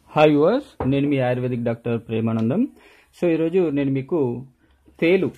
hi yours నేను మీ ayurvedic doctor Premanandam so ఈరోజు నేను మీకు తేలు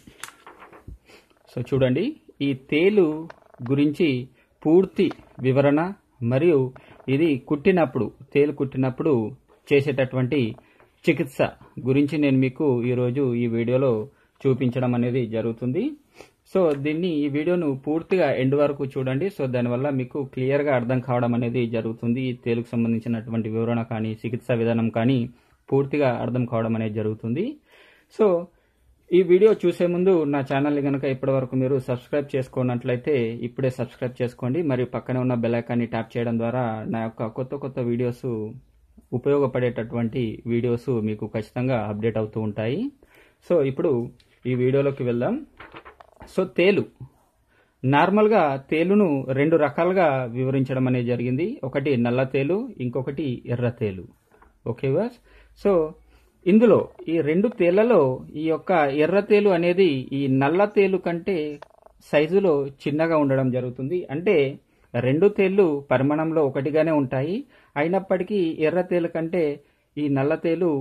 సో చూడండి ఈ తేలు గురించి పూర్తి వివరణ మరియు ఇది కుట్టినప్పుడు తేలు కుట్టినప్పుడు చేసేటటువంటి చికిత్స గురించి నేను మీకు ఈరోజు ఈ వీడియోలో చూపించడం అనేది జరుగుతుంది సో దీన్ని ఈ వీడియోను పూర్తిగా ఎండ్ వరకు చూడండి సో దానివల్ల మీకు క్లియర్గా అర్థం కావడం అనేది జరుగుతుంది ఈ తేలుకు సంబంధించినటువంటి వివరణ కానీ చికిత్సా విధానం కానీ పూర్తిగా అర్థం కావడం అనేది జరుగుతుంది సో ఈ వీడియో చూసే ముందు నా ఛానల్ని కనుక ఇప్పటివరకు మీరు సబ్స్క్రైబ్ చేసుకున్నట్లయితే ఇప్పుడే సబ్స్క్రైబ్ చేసుకోండి మరియు పక్కనే ఉన్న బెల్ ఐకాన్ని ట్యాప్ చేయడం ద్వారా నా యొక్క కొత్త కొత్త వీడియోస్ ఉపయోగపడేటటువంటి వీడియోస్ మీకు ఖచ్చితంగా అప్డేట్ అవుతూ ఉంటాయి సో ఇప్పుడు ఈ వీడియోలోకి వెళ్దాం సో తేలు నార్మల్గా తేలును రెండు రకాలుగా వివరించడం అనేది జరిగింది ఒకటి నల్ల తేలు ఇంకొకటి ఎర్ర తేలు ఓకే వాస్ సో ఇందులో ఈ రెండు తేళ్లలో ఈ యొక్క ఎర్ర తేలు అనేది ఈ నల్ల తేలు కంటే సైజులో చిన్నగా ఉండడం జరుగుతుంది అంటే రెండు తేళ్లు పరిమాణంలో ఒకటిగానే ఉంటాయి అయినప్పటికీ ఎర్ర తేలు కంటే ఈ నల్ల తేలు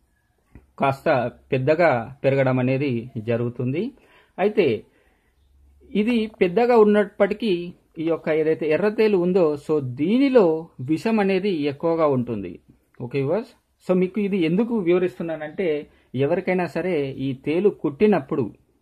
కాస్త పెద్దగా పెరగడం అనేది జరుగుతుంది అయితే ఇది పెద్దగా ఉన్నప్పటికీ ఈ యొక్క ఏదైతే ఎర్రతేలు ఉందో సో దీనిలో విషం అనేది ఎక్కువగా ఉంటుంది ఓకే వర్స్ సో మీకు ఇది ఎందుకు వివరిస్తున్నానంటే ఎవరికైనా సరే ఈ తేలు కుట్టినప్పుడు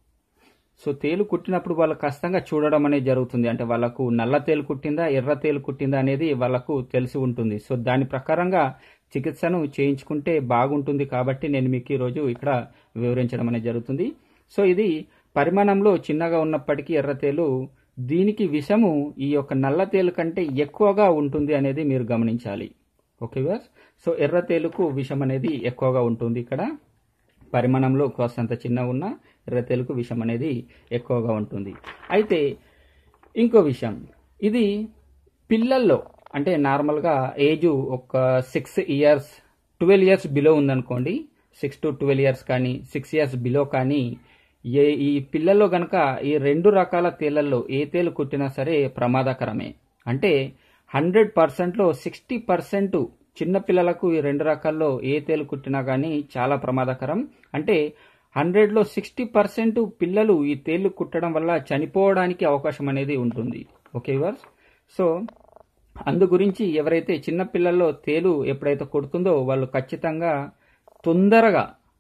సో తేలు కుట్టినప్పుడు వాళ్ళు కష్టంగా చూడడం అనేది జరుగుతుంది అంటే వాళ్ళకు నల్ల తేలు కుట్టిందా ఎర్ర తేలు కుట్టిందా అనేది వాళ్ళకు తెలిసి ఉంటుంది సో దాని ప్రకారంగా చికిత్సను చేయించుకుంటే బాగుంటుంది కాబట్టి నేను మీకు ఈరోజు ఇక్కడ వివరించడం అనేది జరుగుతుంది సో ఇది పరిమాణంలో చిన్నగా ఉన్నప్పటికీ ఎర్రతేలు దీనికి విషము ఈ యొక్క నల్ల తేలు కంటే ఎక్కువగా ఉంటుంది అనేది మీరు గమనించాలి ఓకే వాస్ సో ఎర్రతేలుకు విషం అనేది ఎక్కువగా ఉంటుంది ఇక్కడ పరిమాణంలో కాస్తంత చిన్న ఉన్న ఎర్రతేలుకు విషం అనేది ఎక్కువగా ఉంటుంది అయితే ఇంకో విషయం ఇది పిల్లల్లో అంటే నార్మల్గా ఏజ్ ఒక six years twelve years below ఉందనుకోండి సిక్స్ టు ట్వెల్వ్ ఇయర్స్ కానీ సిక్స్ ఇయర్స్ బిలో కానీ ఏ ఈ పిల్లల్లో గనక ఈ రెండు రకాల తేళ్లలో ఏ తేలు కుట్టినా సరే ప్రమాదకరమే అంటే హండ్రెడ్ పర్సెంట్లో సిక్స్టీ పర్సెంట్ చిన్న పిల్లలకు ఈ రెండు రకాల్లో ఏ తేలు కుట్టినా కానీ చాలా ప్రమాదకరం అంటే హండ్రెడ్లో సిక్స్టీ పర్సెంట్ పిల్లలు ఈ తేళ్లు కుట్టడం వల్ల చనిపోవడానికి అవకాశం అనేది ఉంటుంది ఓకే వర్స్ సో అందు గురించి ఎవరైతే చిన్న పిల్లల్లో తేలు ఎప్పుడైతే కొడుతుందో వాళ్ళు ఖచ్చితంగా తొందరగా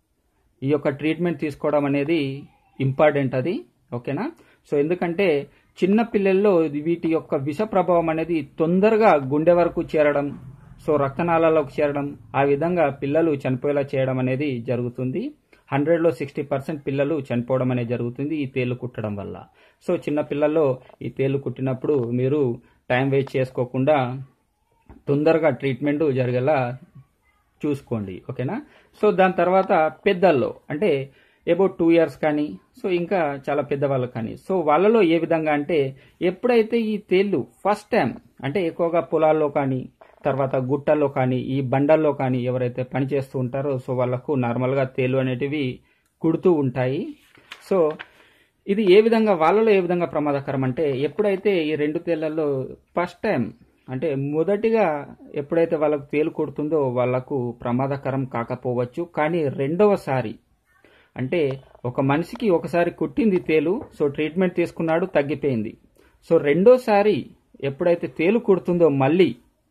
ఈ యొక్క ట్రీట్మెంట్ తీసుకోవడం అనేది ఇంపార్టెంట్ అది ఓకేనా సో ఎందుకంటే చిన్న పిల్లల్లో వీటి యొక్క విష ప్రభావం అనేది తొందరగా గుండె వరకు చేరడం సో రక్తనాళాల్లోకి చేరడం ఆ విధంగా పిల్లలు చనిపోయేలా చేయడం అనేది జరుగుతుంది హండ్రెడ్లో సిక్స్టీ పర్సెంట్ పిల్లలు చనిపోవడం అనేది జరుగుతుంది ఈ తేలు కుట్టడం వల్ల సో చిన్న పిల్లల్లో ఈ తేలు కుట్టినప్పుడు మీరు టైం వేస్ట్ చేసుకోకుండా తొందరగా ట్రీట్మెంట్ జరిగేలా చూసుకోండి ఓకేనా సో దాని తర్వాత పెద్దల్లో అంటే అబౌట్ టూ ఇయర్స్ కానీ సో ఇంకా చాలా పెద్దవాళ్ళు కానీ సో వాళ్ళలో ఏ విధంగా అంటే ఎప్పుడైతే ఈ తేళ్లు ఫస్ట్ టైం అంటే ఎక్కువగా పొలాల్లో కానీ తర్వాత గుట్టల్లో కానీ ఈ బండల్లో కానీ ఎవరైతే పని చేస్తూ ఉంటారో సో వాళ్ళకు నార్మల్గా తేలు అనేటివి కుడుతూ ఉంటాయి సో ఇది ఏ విధంగా వాళ్ళలో ఏ విధంగా ప్రమాదకరం అంటే ఎప్పుడైతే ఈ రెండు తేళ్లలో ఫస్ట్ టైం అంటే మొదటిగా ఎప్పుడైతే వాళ్ళకు తేలు కొడుతుందో వాళ్లకు ప్రమాదకరం కాకపోవచ్చు కానీ రెండవసారి అంటే ఒక మనిషికి ఒకసారి కుట్టింది తేలు సో ట్రీట్మెంట్ తీసుకున్నాడు తగ్గిపోయింది సో రెండోసారి ఎప్పుడైతే తేలు కుడుతుందో మళ్ళీ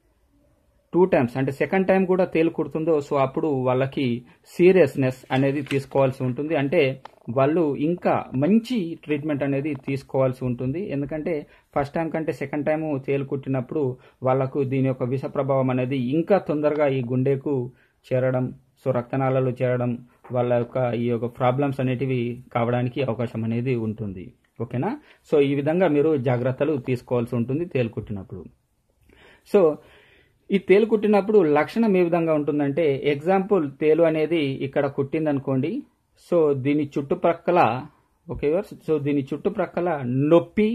టూ టైమ్స్ అంటే సెకండ్ టైం కూడా తేలు కుడుతుందో సో అప్పుడు వాళ్ళకి సీరియస్నెస్ అనేది తీసుకోవాల్సి ఉంటుంది అంటే వాళ్ళు ఇంకా మంచి ట్రీట్మెంట్ అనేది తీసుకోవాల్సి ఉంటుంది ఎందుకంటే ఫస్ట్ టైం కంటే సెకండ్ టైం తేలు కుట్టినప్పుడు వాళ్ళకు దీని యొక్క విష ప్రభావం అనేది ఇంకా తొందరగా ఈ గుండెకు చేరడం సో రక్తనాళాలు చేరడం వాళ్ళ యొక్క ఈ యొక్క ప్రాబ్లమ్స్ అనేటివి కావడానికి అవకాశం అనేది ఉంటుంది ఓకేనా సో ఈ విధంగా మీరు జాగ్రత్తలు తీసుకోవాల్సి ఉంటుంది తేలు కుట్టినప్పుడు సో ఈ తేలు కుట్టినప్పుడు లక్షణం ఏ విధంగా ఉంటుందంటే ఎగ్జాంపుల్ తేలు అనేది ఇక్కడ కుట్టిందనుకోండి సో దీని చుట్టుప్రక్కల ఓకే సో దీని చుట్టుప్రక్కల నొప్పి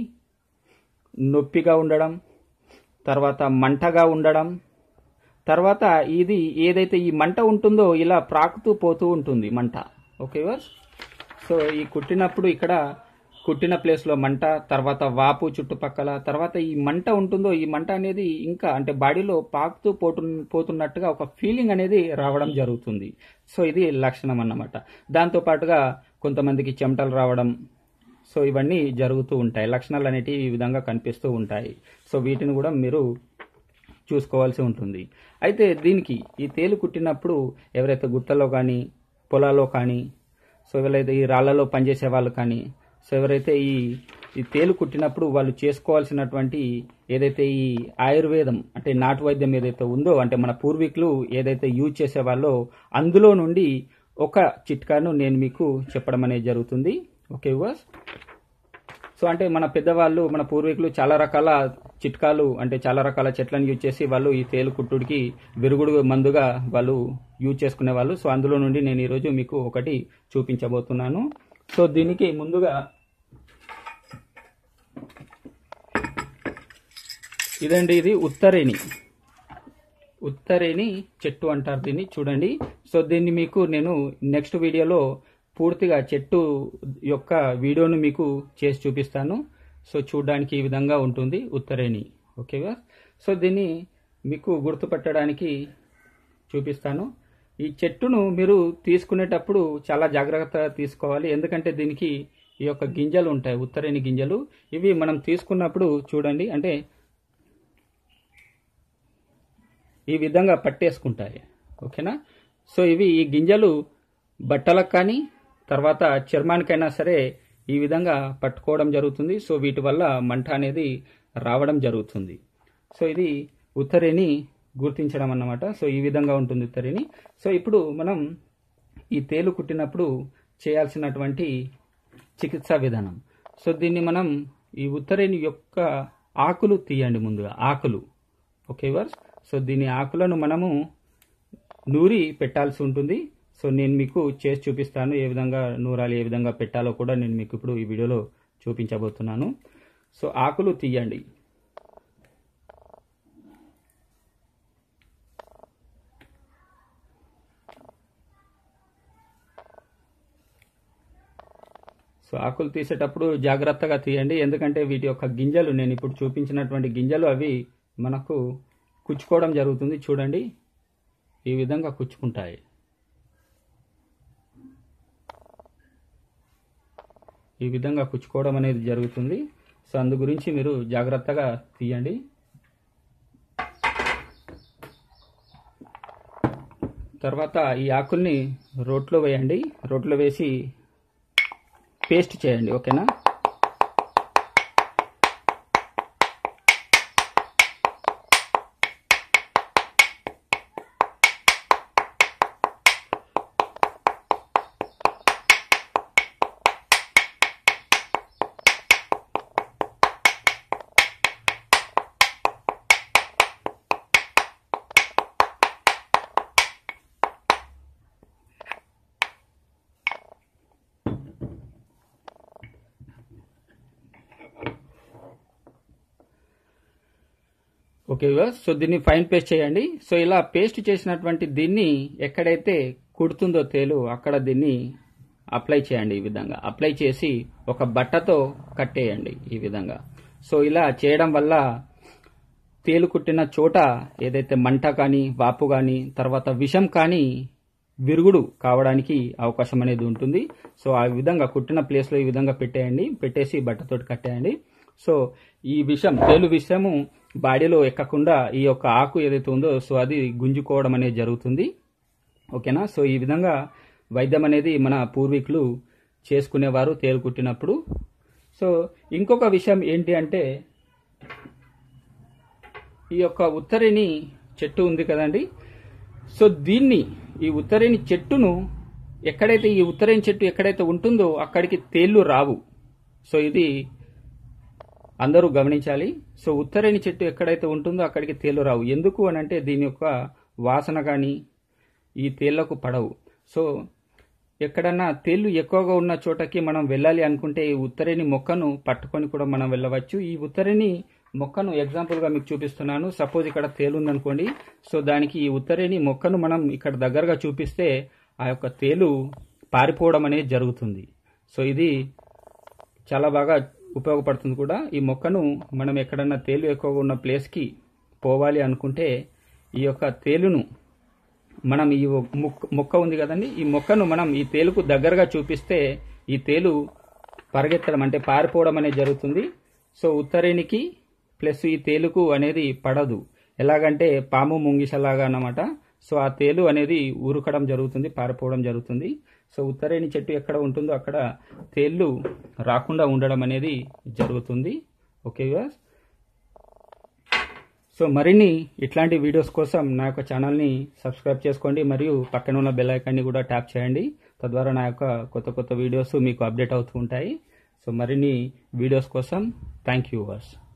నొప్పిగా ఉండడం తర్వాత మంటగా ఉండడం తర్వాత ఇది ఏదైతే ఈ మంట ఉంటుందో ఇలా ప్రాకుతూ పోతూ ఉంటుంది మంట ఓకే వర్స్ సో ఈ కుట్టినప్పుడు ఇక్కడ కుట్టిన ప్లేస్లో మంట తర్వాత వాపు చుట్టుపక్కల తర్వాత ఈ మంట ఉంటుందో ఈ మంట అనేది ఇంకా అంటే బాడీలో పాకుతూ పోతు పోతున్నట్టుగా ఒక ఫీలింగ్ అనేది రావడం జరుగుతుంది సో ఇది లక్షణం అన్నమాట దాంతో పాటుగా కొంతమందికి చెమటలు రావడం సో ఇవన్నీ జరుగుతూ ఉంటాయి లక్షణాలు అనేటివి ఈ విధంగా కనిపిస్తూ ఉంటాయి సో వీటిని కూడా మీరు చూసుకోవాల్సి ఉంటుంది అయితే దీనికి ఈ తేలు కుట్టినప్పుడు ఎవరైతే గుట్టలో కానీ పొలాల్లో కానీ సో ఎవరైతే ఈ రాళ్లలో పనిచేసే వాళ్ళు కానీ సో ఎవరైతే ఈ ఈ తేలు కుట్టినప్పుడు వాళ్ళు చేసుకోవాల్సినటువంటి ఏదైతే ఈ ఆయుర్వేదం అంటే నాటు వైద్యం ఏదైతే ఉందో అంటే మన పూర్వీకులు ఏదైతే యూజ్ చేసేవాళ్ళో అందులో నుండి ఒక చిట్కాను నేను మీకు చెప్పడం అనేది జరుగుతుంది ఓకే వాస్ సో అంటే మన పెద్దవాళ్ళు మన పూర్వీకులు చాలా రకాల చిట్కాలు అంటే చాలా రకాల చెట్లను యూజ్ చేసి వాళ్ళు ఈ తేలు కుట్టుడికి విరుగుడు మందుగా వాళ్ళు యూజ్ చేసుకునే వాళ్ళు సో అందులో నుండి నేను ఈరోజు మీకు ఒకటి చూపించబోతున్నాను సో దీనికి ముందుగా ఇదండి ఇది ఉత్తరేణి ఉత్తరేణి చెట్టు అంటారు దీన్ని చూడండి సో దీన్ని మీకు నేను నెక్స్ట్ వీడియోలో పూర్తిగా చెట్టు యొక్క వీడియోను మీకు చేసి చూపిస్తాను సో చూడడానికి ఈ విధంగా ఉంటుంది ఉత్తరేణి ఓకేగా సో దీన్ని మీకు గుర్తుపట్టడానికి చూపిస్తాను ఈ చెట్టును మీరు తీసుకునేటప్పుడు చాలా జాగ్రత్తగా తీసుకోవాలి ఎందుకంటే దీనికి ఈ యొక్క గింజలు ఉంటాయి ఉత్తరేణి గింజలు ఇవి మనం తీసుకున్నప్పుడు చూడండి అంటే ఈ విధంగా పట్టేసుకుంటాయి ఓకేనా సో ఇవి ఈ గింజలు బట్టలకు కానీ తర్వాత చర్మానికైనా సరే ఈ విధంగా పట్టుకోవడం జరుగుతుంది సో వీటి వల్ల మంట అనేది రావడం జరుగుతుంది సో ఇది ఉత్తరేని గుర్తించడం అన్నమాట సో ఈ విధంగా ఉంటుంది ఉత్తరేని సో ఇప్పుడు మనం ఈ తేలు కుట్టినప్పుడు చేయాల్సినటువంటి చికిత్సా విధానం సో దీన్ని మనం ఈ ఉత్తరేని యొక్క ఆకులు తీయండి ముందుగా ఆకులు ఓకే వర్స్ సో దీని ఆకులను మనము నూరి పెట్టాల్సి ఉంటుంది సో నేను మీకు చేసి చూపిస్తాను ఏ విధంగా నూరాలి ఏ విధంగా పెట్టాలో కూడా నేను మీకు ఇప్పుడు ఈ వీడియోలో చూపించబోతున్నాను సో ఆకులు తీయండి సో ఆకులు తీసేటప్పుడు జాగ్రత్తగా తీయండి ఎందుకంటే వీటి యొక్క గింజలు నేను ఇప్పుడు చూపించినటువంటి గింజలు అవి మనకు కుచ్చుకోవడం జరుగుతుంది చూడండి ఈ విధంగా కుచ్చుకుంటాయి ఈ విధంగా కుచ్చుకోవడం అనేది జరుగుతుంది సో అందు గురించి మీరు జాగ్రత్తగా తీయండి తర్వాత ఈ ఆకుల్ని రోట్లో వేయండి రోట్లో వేసి పేస్ట్ చేయండి ఓకేనా ఓకే సో దీన్ని ఫైన్ పేస్ట్ చేయండి సో ఇలా పేస్ట్ చేసినటువంటి దీన్ని ఎక్కడైతే కుడుతుందో తేలు అక్కడ దీన్ని అప్లై చేయండి ఈ విధంగా అప్లై చేసి ఒక బట్టతో కట్టేయండి ఈ విధంగా సో ఇలా చేయడం వల్ల తేలు కుట్టిన చోట ఏదైతే మంట కానీ వాపు కానీ తర్వాత విషం కానీ విరుగుడు కావడానికి అవకాశం అనేది ఉంటుంది సో ఆ విధంగా కుట్టిన ప్లేస్లో ఈ విధంగా పెట్టేయండి పెట్టేసి బట్టతోటి కట్టేయండి సో ఈ విషం తేలు విషము బాడీలో ఎక్కకుండా ఈ యొక్క ఆకు ఏదైతే ఉందో సో అది గుంజుకోవడం అనేది జరుగుతుంది ఓకేనా సో ఈ విధంగా వైద్యం అనేది మన పూర్వీకులు చేసుకునేవారు తేలు కుట్టినప్పుడు సో ఇంకొక విషయం ఏంటి అంటే ఈ యొక్క ఉత్తరిని చెట్టు ఉంది కదండి సో దీన్ని ఈ ఉత్తరేణి చెట్టును ఎక్కడైతే ఈ ఉత్తరేణి చెట్టు ఎక్కడైతే ఉంటుందో అక్కడికి తేళ్లు రావు సో ఇది అందరూ గమనించాలి సో ఉత్తరేణి చెట్టు ఎక్కడైతే ఉంటుందో అక్కడికి తేళ్లు రావు ఎందుకు అని అంటే దీని యొక్క వాసన కానీ ఈ తేళ్లకు పడవు సో ఎక్కడన్నా తేళ్లు ఎక్కువగా ఉన్న చోటకి మనం వెళ్ళాలి అనుకుంటే ఈ ఉత్తరేణి మొక్కను పట్టుకొని కూడా మనం వెళ్ళవచ్చు ఈ ఉత్తరేణి మొక్కను ఎగ్జాంపుల్గా మీకు చూపిస్తున్నాను సపోజ్ ఇక్కడ తేలు ఉందనుకోండి సో దానికి ఈ ఉత్తరేణి మొక్కను మనం ఇక్కడ దగ్గరగా చూపిస్తే ఆ యొక్క తేలు పారిపోవడం అనేది జరుగుతుంది సో ఇది చాలా బాగా ఉపయోగపడుతుంది కూడా ఈ మొక్కను మనం ఎక్కడన్నా తేలు ఎక్కువగా ఉన్న ప్లేస్కి పోవాలి అనుకుంటే ఈ యొక్క తేలును మనం ఈ మొక్క మొక్క ఉంది కదండి ఈ మొక్కను మనం ఈ తేలుకు దగ్గరగా చూపిస్తే ఈ తేలు పరిగెత్తడం అంటే పారిపోవడం అనేది జరుగుతుంది సో ఉత్తరేనికి ప్లస్ ఈ తేలుకు అనేది పడదు ఎలాగంటే పాము ముంగిసలాగా అన్నమాట సో ఆ తేలు అనేది ఉరకడం జరుగుతుంది పారిపోవడం జరుగుతుంది సో ఉత్తరేణి చెట్టు ఎక్కడ ఉంటుందో అక్కడ తేళ్ళు రాకుండా ఉండడం అనేది జరుగుతుంది ఓకే వ్యూవర్స్ సో మరిన్ని ఇట్లాంటి వీడియోస్ కోసం నా యొక్క ఛానల్ని సబ్స్క్రైబ్ చేసుకోండి మరియు పక్కన ఉన్న బెల్ ఐకాన్ని కూడా ట్యాప్ చేయండి తద్వారా నా యొక్క కొత్త కొత్త వీడియోస్ మీకు అప్డేట్ అవుతూ ఉంటాయి సో మరిన్ని వీడియోస్ కోసం థ్యాంక్ యూ వర్స్